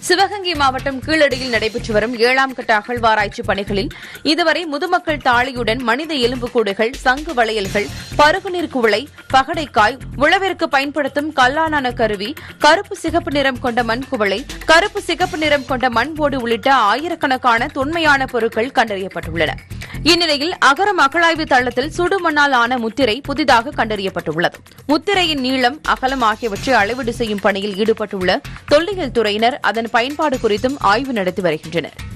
சிவகங்கை மாவட்டம் கீழடியில் நடைபெற்று வரும் ஏழாம் கட்ட அகழ்வாராய்ச்சி பணிகளில் இதுவரை முதுமக்கள் தாளியுடன் மனித எலும்புக்கூடுகள் சங்கு வளையல்கள் பருகுநீர் குவளை பகடைக்காய் உழவிற்கு பயன்படுத்தும் கல்லானான கருவி கருப்பு சிகப்பு நிறம் கொண்ட மண் குவளை கருப்பு சிகப்பு நிறம் கொண்ட மண் போடு உள்ளிட்ட ஆயிரக்கணக்கான தொன்மையான பொருட்கள் கண்டறியப்பட்டுள்ளன இந்நிலையில் அகரம் அகழாய்வு தளத்தில் சுடுமண்ணால் ஆன முத்திரை புதிதாக கண்டறியப்பட்டுள்ளது முத்திரையின் நீளம் அகலம் ஆகியவற்றை அளவீடு செய்யும் பணியில் ஈடுபட்டுள்ள தொல்லியல் துறையினர் அதன் பயன்பாடு குறித்தும் ஆய்வு நடத்தி வருகின்றனர்